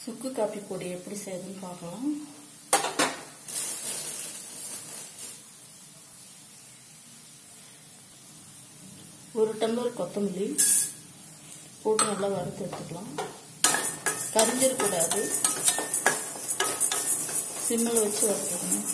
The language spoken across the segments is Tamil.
சுக்கு காப்பி பொடி எப்படி செய்யுதுன்னு பார்க்கலாம் ஒரு டம்ளர் கொத்தமல்லி போட்டு நல்லா வறுத்து எடுத்துக்கலாம் கரிஞ்சிடக்கூடாது சிம்மில் வச்சு வறுத்துக்கணும்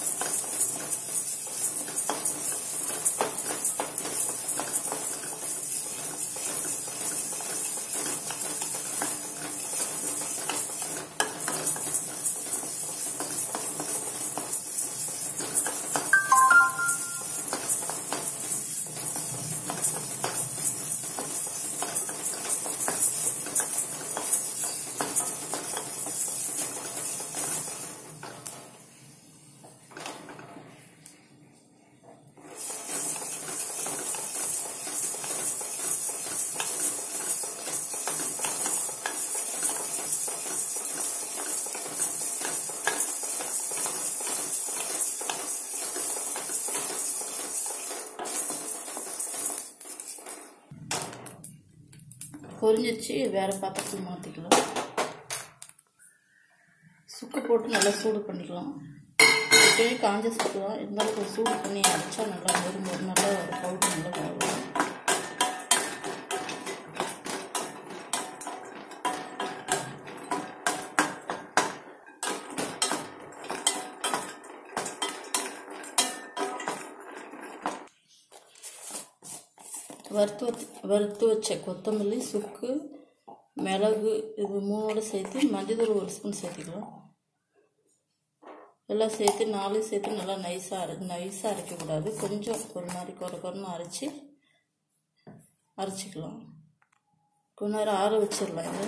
பொரிஞ்சிச்சு வேறு பாத்திரத்துக்கு மாற்றிக்கலாம் சுக்கு போட்டு நல்லா சூடு பண்ணிக்கலாம் இப்போயே காஞ்ச சுக்கு தான் இருந்தாலும் கொஞ்சம் சூடு பண்ணி அரைச்சா நல்லா மொறு மொறு நல்லா பவுடர் நல்லா வரும் வறுத்து வச்சு வறுத்து வச்ச கொத்தமல்லி சுக்கு மிளகு இது மூணோடு சேர்த்து மஞ்சள் ஒரு ஸ்பூன் சேர்த்துக்கலாம் எல்லாம் சேர்த்து நாலு சேர்த்து நல்லா நைஸாக அரை நைஸாக அரைக்கக்கூடாது கொஞ்சம் ஒரு மாதிரி குறை குறைன்னு அரைச்சி அரைச்சிக்கலாம் கொஞ்ச நேரம் ஆற வச்சிடலாம் இது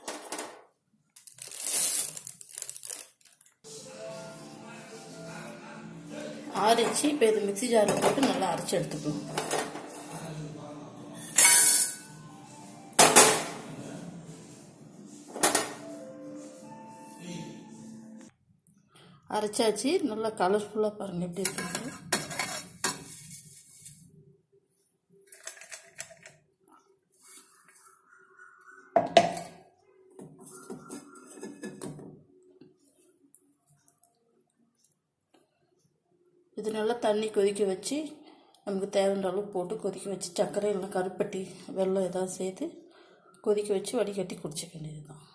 ஆறிச்சு இப்போ இது மிக்சி ஜாரில் போட்டு நல்லா அரைச்சி எடுத்துக்கலாம் அரைச்சாச்சு நல்லா கலர்ஃபுல்லாக பாருங்கள் எப்படி இருக்குங்க இது நல்லா தண்ணி கொதிக்க வச்சு நமக்கு தேவையான அளவு போட்டு கொதிக்க வச்சு சர்க்கரை இல்லைனா கருப்பட்டி வெல்லம் ஏதாவது சேர்த்து கொதிக்க வச்சு வடிகட்டி குடிச்சிக்க வேண்டியது தான்